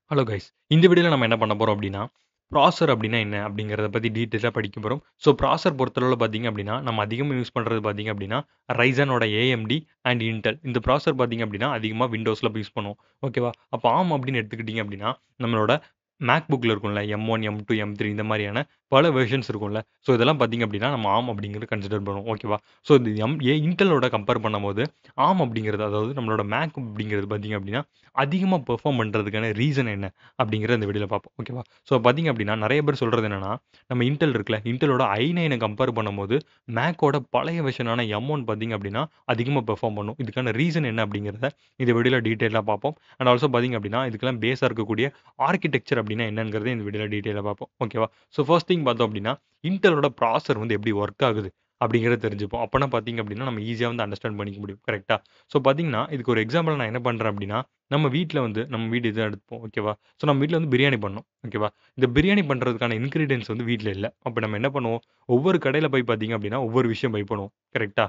Hello guys இந்த வீடியோவில் நம்ம என்ன பண்ண போகிறோம் அப்படின்னா ப்ராசர் அப்படின்னா என்ன அப்படிங்கிறத பற்றி டீட்டெயிலாக படிக்க போகிறோம் ஸோ ப்ராசர் பொறுத்தளவில் பார்த்தீங்க அப்படின்னா நம்ம அதிகமாக யூஸ் பண்ணுறது பார்த்தீங்க அப்படின்னா ரைசனோட ஏஎம்டி அண்ட் இன்டெல் இந்த ப்ராசர் பார்த்தீங்க அப்படின்னா அதிகமாக விண்டோஸில் யூஸ் பண்ணுவோம் ஓகேவா அப்போ ஆம் அப்படின்னு எடுத்துக்கிட்டிங்க அப்படின்னா நம்மளோட மேக் புக்கில் இருக்கும்ல M one M two M three இந்த மாதிரியான பல வெர்ஷன்ஸ் இருக்கும்ல ஸோ இதெல்லாம் பார்த்தீங்க அப்படின்னா நம்ம ஆம் அப்படிங்கிறது கன்சிடர் பண்ணுவோம் ஓகேவா ஸோ இது எம் ஏ இன்டெலோட கம்பேர் பண்ணும்போது ஆம் அப்படிங்கிறது அதாவது நம்மளோட மேக் அப்படிங்கிறது பார்த்தீங்க அப்படின்னா அதிகமாக பெர்ஃபார்ம் பண்ணுறதுக்கான ரீசன் என்ன அப்படிங்கிறத இந்த வீடியோவில் பார்ப்போம் ஓகேவா ஸோ பார்த்தீங்க அப்படின்னா நிறைய பேர் சொல்கிறது என்னன்னா நம்ம இன்டெல் இருக்குல்ல இன்டெலோட ஐ நைனை கம்பேர் பண்ணும்போது மேக்கோட பழைய வெர்ஷனான எம் ஒன் பார்த்தீங்க அப்படின்னா அதிகமாக பெர்ஃபார்ம் பண்ணும் இதுக்கான ரீசன் என்ன அப்படிங்கிறத இந்த வீடியோவில் டீட்டெயிலாக பார்ப்போம் அண்ட் ஆல்சோ பார்த்தீங்க அப்படின்னா இதுக்கெல்லாம் பேஸாக இருக்கக்கூடிய ஆர்கிடெக்சர் அப்படின்னா என்னங்கிறத இந்த வீடியோவில் டீட்டெயிலாக பார்ப்போம் ஓகேவா ஸோ ஃபர்ஸ்ட் திங் பார்த்தோம் அப்படின்னா இன்டெலோட ப்ராசர் வந்து எப்படி ஒர்க் ஆகுது அப்படிங்கிறத தெரிஞ்சுப்போம் அப்போனா பார்த்தீங்க அப்படின்னா நம்ம ஈஸியாக வந்து அண்டர்ஸ்டாண்ட் பண்ணிக்க முடியும் கரெக்டாக ஸோ பார்த்தீங்கன்னா இதுக்கு ஒரு எக்ஸாம்பிள் நான் என்ன பண்ணுறேன் அப்படின்னா நம்ம வீட்டில் வந்து நம்ம வீடு இதை எடுப்போம் ஓகேவா ஸோ நம்ம வீட்டில் வந்து பிரியாணி பண்ணோம் ஓகேவா இந்த பிரியாணி பண்ணுறதுக்கான இன்க்ரீடியன்ஸ் வந்து வீட்டில் இல்லை அப்போ நம்ம என்ன பண்ணுவோம் ஒவ்வொரு கடையில் போய் பார்த்தீங்க அப்படின்னா ஒவ்வொரு விஷயம் பை பண்ணுவோம் கரெக்டாக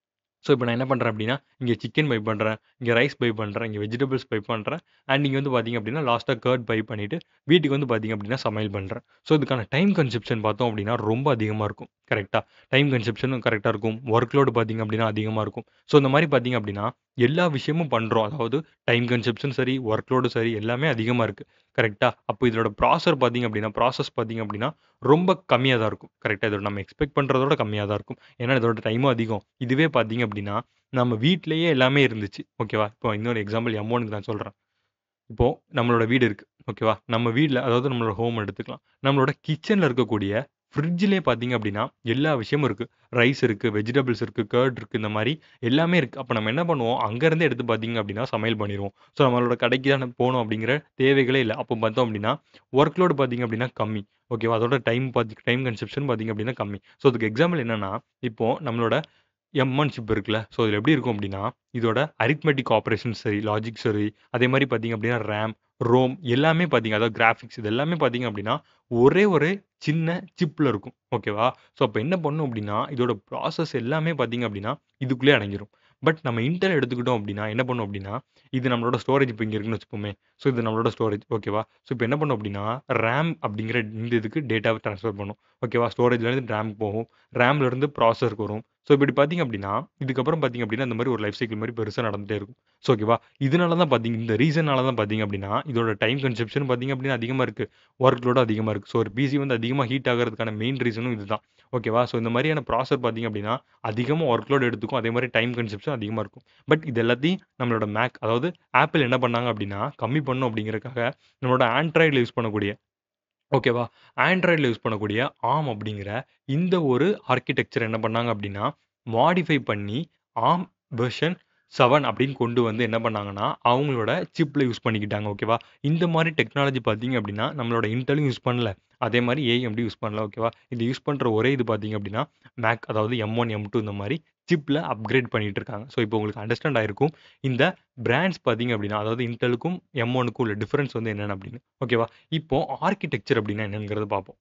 ஸோ இப்போ நான் என்ன பண்ணுறேன் அப்படின்னா இங்கே சிக்கன் பை பண்ணுறேன் இங்கே ரைஸ் பை பண்ணுறேன் இங்கே வெஜிடபிள்ஸ் பை பண்ணுறேன் அண்ட் இங்கே வந்து பார்த்தீங்க அப்படின்னா லாஸ்ட்டாக கர்ட் பை பண்ணிவிட்டு வீட்டுக்கு வந்து பார்த்தீங்க அப்படின்னா சமையல் பண்ணுறேன் ஸோ இதுக்கான டைம் கன்செப்ஷன் பார்த்தோம் அப்படின்னா ரொம்ப அதிகமாக இருக்கும் கரெக்டாக டைம் கன்செப்ஷனும் கரெக்டாக இருக்கும் ஒர்க் லோடு பார்த்தீங்க அப்படின்னா அதிகமாக இருக்கும் ஸோ இந்த மாதிரி பார்த்தீங்க அப்படின்னா எல்லா விஷயமும் பண்ணுறோம் அதாவது டைம் கன்செப்ஷன் சரி ஒர்க் லோடு சரி எல்லாமே அதிகமாக இருக்குது கரெக்டாக அப்போ இதோட ப்ராசர் பார்த்தீங்க அப்படின்னா ப்ராசஸ் பார்த்தீங்க அப்படின்னா ரொம்ப கம்மியாக தான் இருக்கும் கரெக்டாக இதோட நம்ம எக்ஸ்பெக்ட் பண்ணுறதோட கம்மியாக தான் இருக்கும் ஏன்னா இதோட டைமும் அதிகம் இதுவே பார்த்தீங்க அப்படின்னா நம்ம வீட்டிலேயே எல்லாமே இருந்துச்சு ஓகேவா இப்போ இன்னொரு எக்ஸாம்பிள் எம்மோனுக்கு நான் சொல்கிறேன் இப்போது நம்மளோட வீடு இருக்குது ஓகேவா நம்ம வீட்டில் அதாவது நம்மளோட ஹோம் எடுத்துக்கலாம் நம்மளோட கிச்சனில் இருக்கக்கூடிய ஃப்ரிட்ஜிலே பார்த்தீங்க அப்படின்னா எல்லா விஷயமும் இருக்குது ரைஸ் இருக்குது வெஜிடபிள்ஸ் இருக்குது கர்ட் இருக்குது இந்த மாதிரி எல்லாமே இருக்குது அப்போ நம்ம என்ன பண்ணுவோம் அங்கேருந்தே எடுத்து பார்த்தீங்க அப்படின்னா சமையல் பண்ணிடுவோம் ஸோ நம்மளோட கடைக்கு தானே போகணும் அப்படிங்கிற தேவைகளே இல்லை அப்போ பார்த்தோம் அப்படின்னா ஒர்க் லோடு பார்த்தீங்க அப்படின்னா கம்மி ஓகேவா அதோட டைம் பார்த்தி டைம் கன்செப்ஷன் பார்த்தீங்க அப்படின்னா கம்மி ஸோ அதுக்கு எக்ஸாம்பிள் என்னென்னா இப்போது நம்மளோட எம்என் சிப் இருக்குல்ல ஸோ இதில் எப்படி இருக்கும் அப்படின்னா இதோட அரித்மெட்டிக் ஆப்ரேஷன் சரி லாஜிக் சரி அதே மாதிரி பார்த்தீங்க அப்படின்னா ரேம் ரோம் எல்லாமே பார்த்தீங்க அதாவது கிராஃபிக்ஸ் இது எல்லாமே பார்த்தீங்க அப்படின்னா ஒரே ஒரு சின்ன சிப்பில் இருக்கும் ஓகேவா ஸோ அப்போ என்ன பண்ணும் அப்படின்னா இதோட ப்ராசஸ் எல்லாமே பார்த்தீங்க அப்படின்னா இதுக்குள்ளே அடங்கிடும் பட் நம்ம இன்டர் எடுத்துக்கிட்டோம் அப்படின்னா என்ன பண்ணும் அப்படின்னா இது நம்மளோட ஸ்டோரேஜ் இப்போ இங்கே இருக்குன்னு வச்சுப்போமே ஸோ இது நம்மளோட ஸ்டோரேஜ் ஓகேவா ஸோ இப்போ என்ன பண்ணும் அப்படின்னா ரேம் அப்படிங்கிற இந்த இதுக்கு டேட்டாவை ட்ரான்ஸ்ஃபர் பண்ணும் ஓகேவா ஸ்டோரேஜ்லேருந்து ரேம் போகும் ரேம்லேருந்து ப்ராசருக்கு வரும் ஸோ இப்படி பார்த்தீங்க அப்படின்னா இதுக்கப்புறம் பார்த்தீங்க அப்படின்னா இந்த மாதிரி ஒரு லைஃப் சைக்கிள் மாதிரி பெருசாக நடந்துகிட்டே இருக்கும் ஸோ ஓகேவா இதனால தான் பார்த்தீங்க இந்த ரீசனால தான் பார்த்தீங்க அப்படின்னா இதோட டைம் கன்செப்ஷன் பார்த்தீங்க அப்படின்னா அதிகமாக இருக்குது ஒர்க் லோடு அதிகமாக இருக்குது ஸோ ஒரு பிசி வந்து அதிகமாக ஹீட் ஆகிறதுக்கான மெயின் ரீசனும் இதுதான் ஓகேவா ஸோ இந்த மாதிரியான ப்ராசர் பார்த்தீங்க அப்படின்னா அதிகமாக ஒர்க் லோடு எடுத்துக்கும் அதே மாதிரி டைம் கன்செப்ஷன் அதிகமாக இருக்கும் பட் இது எல்லாத்தையும் நம்மளோட மேக் அதாவது ஆப்பிள் என்ன பண்ணாங்க அப்படின்னா கம்மி பண்ணும் அப்படிங்கிறதுக்காக நம்மளோட ஆண்ட்ராய்டில் யூஸ் பண்ணக்கூடிய ஓகேவா ஆண்ட்ராய்டில் யூஸ் பண்ணக்கூடிய ஆம் அப்படிங்கிற இந்த ஒரு ஆர்கிடெக்சர் என்ன பண்ணாங்க அப்படின்னா மாடிஃபை பண்ணி ஆம் வெர்ஷன் செவன் அப்படின்னு கொண்டு வந்து என்ன பண்ணாங்கன்னா அவங்களோட சிப்பில் யூஸ் பண்ணிக்கிட்டாங்க ஓகேவா இந்த மாதிரி டெக்னாலஜி பார்த்தீங்க அப்படின்னா நம்மளோட இன்டெலும் யூஸ் பண்ணல அதே மாதிரி ஏஎம்டி யூஸ் பண்ணல ஓகேவா இது யூஸ் பண்ணுற ஒரே இது பார்த்தீங்க அப்படின்னா மேக் அதாவது எம் ஒன் எம் டூ இந்த மாதிரி சிப்பில் அப்கிரேட் பண்ணிட்டு இருக்காங்க ஸோ இப்போ உங்களுக்கு அண்டர்ஸ்டாண்ட் ஆயிருக்கும் இந்த பிராண்ட்ஸ் பார்த்தீங்க அப்படின்னா அதாவது இன்டெலுக்கும் எம் ஒனுக்கும் உள்ள டிஃப்ரென்ஸ் வந்து என்னென்ன அப்படின்னு ஓகேவா இப்போ ஆர்கிடெக்சர் அப்படின்னா என்னங்கிறத பார்ப்போம்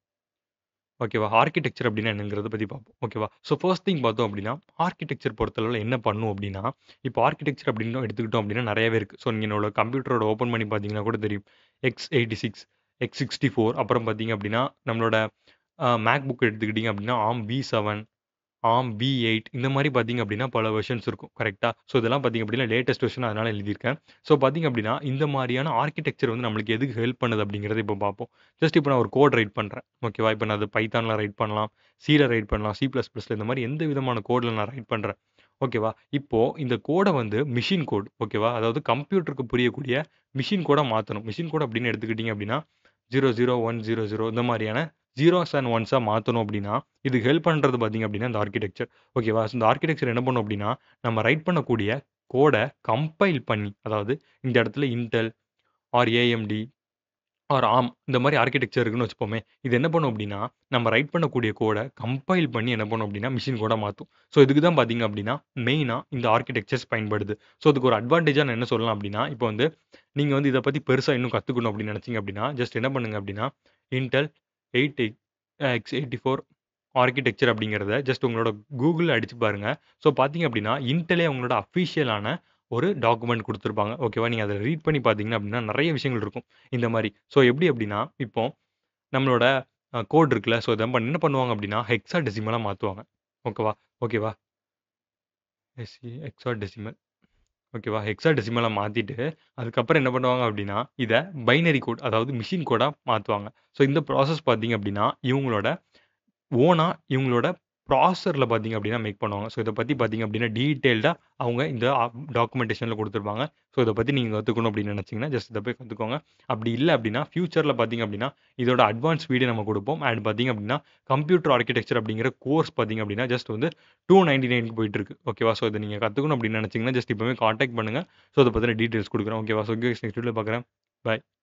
ஓகேவா ஆர்கிடெக்சர் அப்படின்னா என்னங்கிறத பற்றி பார்ப்போம் ஓகேவா ஸோ ஃபர்ஸ்ட் திங் பார்த்தோம் அப்படின்னா ஆர்கிடெக்சர் பொறுத்தளவில் என்ன பண்ணும் அப்படின்னா இப்போ ஆர்கிடெக்சர் அப்படின்னு எடுத்துக்கிட்டோம் அப்படின்னா நிறையவே இருக்குது ஸோ நீங்கள் என்னோட கம்ப்யூட்டரோட ஓப்பன் பண்ணி பார்த்தீங்கன்னா கூட தெரியும் X eighty six X sixty four அப்புறம் பார்த்தீங்க அப்படின்னா நம்மளோட மேக் புக் எடுத்துக்கிட்டிங்க அப்படின்னா ARM V seven ARM V eight இந்த மாதிரி பார்த்தீங்க அப்படின்னா பல வெர்ஷன்ஸ் இருக்கும் கரெக்டாக ஸோ இதெல்லாம் பார்த்தீங்க அப்படின்னா லேட்டஸ்ட் வெர்ஷன் அதனால் எழுதியிருக்கேன் ஸோ பார்த்தீங்க அப்படின்னா இந்த மாதிரியான ஆர்கிடெக்சர் வந்து நம்மளுக்கு எதுக்கு ஹெல்ப் பண்ணுது அப்படிங்கிறத இப்போ பார்ப்போம் ஜஸ்ட் இப்போ நான் ஒரு கோட் ரைட் பண்ணுறேன் ஓகேவா இப்போ நான் அது பைத்தானில் ரைட் பண்ணலாம் சியில் ரைட் பண்ணலாம் சி ப்ளஸ் ப்ளஸில் இந்த மாதிரி எந்த விதமான கோடில் நான் ரைட் பண்ணுறேன் ஓகேவா இப்போது இந்த கோடை வந்து மிஷின் கோட் ஓகேவா அதாவது கம்ப்யூட்டருக்கு புரியக்கூடிய மிஷின் கோடை மாற்றணும் மிஷின் கோட் அப்படின்னு எடுத்துக்கிட்டிங்க அப்படின்னா zero zero one zero zero இந்த மாதிரியான ஜீரோஸ் அண்ட் ஒன்ஸாக மாற்றணும் அப்படின்னா இதுக்கு ஹெல்ப் பண்ணுறது பார்த்திங்க அப்படின்னா இந்த ஆர்கிடெக்சர் ஓகேவா இந்த ஆர்கிடெக்சர் என்ன பண்ணும் அப்படின்னா நம்ம ரைட் பண்ணக்கூடிய கோடை கம்பைல் பண்ணி அதாவது இந்த இடத்துல இன்டெல் ஆர் ஏஎம்டி ஆர் ஆம் இந்த மாதிரி ஆர்கிடெக்சர் இருக்குன்னு வச்சுப்போமே இது என்ன பண்ணும் அப்படின்னா நம்ம ரைட் பண்ணக்கூடிய கோடை கம்பைல் பண்ணி என்ன பண்ணும் அப்படின்னா மிஷின் கோடை மாற்றும் ஸோ இதுக்கு தான் பார்த்தீங்க அப்படின்னா மெயினாக இந்த ஆர்கிடெக்சர்ஸ் பயன்படுது ஸோ அதுக்கு ஒரு அட்வான்டேஜாக நான் என்ன சொல்லலாம் அப்படின்னா இப்போ வந்து நீங்கள் வந்து இதை பற்றி பெருசாக இன்னும் கற்றுக்கணும் அப்படின்னு நினச்சிங்க அப்படின்னா ஜஸ்ட் என்ன பண்ணுங்க அப்படின்னா Intel eight X eighty four architecture அப்படிங்கிறத ஜஸ்ட் உங்களோட கூகுளில் அடிச்சு பாருங்கள் ஸோ பார்த்தீங்க அப்படின்னா இன்டெலே அவங்களோட அஃபிஷியலான ஒரு டாக்குமெண்ட் குடுத்துருப்பாங்க. ஓகேவா? நீங்க அத ரீட் பண்ணி பார்த்தீங்க அப்படின்னா, நெறைய விஷயங்கள் இருக்கும். இந்த மாரி. ஸோ எப்படி அப்படின்னா, இப்போ நம்மளோட அ கோட் இருக்குல்ல. ஸோ இத என்ன பண்ணுவாங்க அப்படின்னா, ஹெக்ஸாடெசிமலா மாத்துவாங்க. ஓகேவா? ஓகேவா? எஸ்இ ஹெக்ஸாடெசிமல். ஓகேவா? ஹெக்ஸாடெசிமலா மாத்திட்டு, அதுக்கப்புறம் என்ன பண்ணுவாங்க அப்படின்னா, இத பைனரி கோட் அதாவது மெஷின் கோடா மாத்துவாங்க. ஸோ இந்த ப்ராசஸ் பார்த்தீங்க அப்படின்னா, இவங்களோட ஓனா இவங்களோட ப்ராசஸர்ல பார்த்தீங்க அப்படின்னா மேக் பண்ணுவாங்க. ஸோ இத பத்தி பார்த்தீங்க அப்படின்னா, டீட்டெயில்டா அவங்க இந்த ஆ டாக்குமெண்டேஷன்ல குடுத்துருப்பாங்க. ஸோ இத பத்தி நீங்க கத்துக்கணும் அப்படின்னு நெனச்சீங்கன்னா, ஜஸ்ட் இத போய் கத்துக்கோங்க. அப்படி இல்ல அப்படின்னா, ஃபியூச்சர்ல பார்த்தீங்க அப்படின்னா, இதோட அட்வான்ஸ் வீடியோ நம்ம குடுப்போம். அண்ட் பார்த்தீங்க அப்படின்னா, கம்ப்யூட்டர் ஆர்க்கிடெக்சர் அப்படிங்கிற கோர்ஸ் பார்த்தீங்க அப்படின்னா, ஜஸ்ட் வந்து 299க்கு போயிட்டு இருக்கு. ஓகேவா? ஸோ இத நீங்க கத்துக்கணும் அப்படின்னு நெனச்சீங்கன்னா, ஜஸ்ட் இப்பவே கான்டாக்ட் பண்ணுங்க. ஸோ இத பத்தின டீட்டெயில்ஸ் குடுக்குறேன். ஓகேவா? ஸோ நெக்ஸ்ட் வீடியோல பார்க்குறேன். பாய்.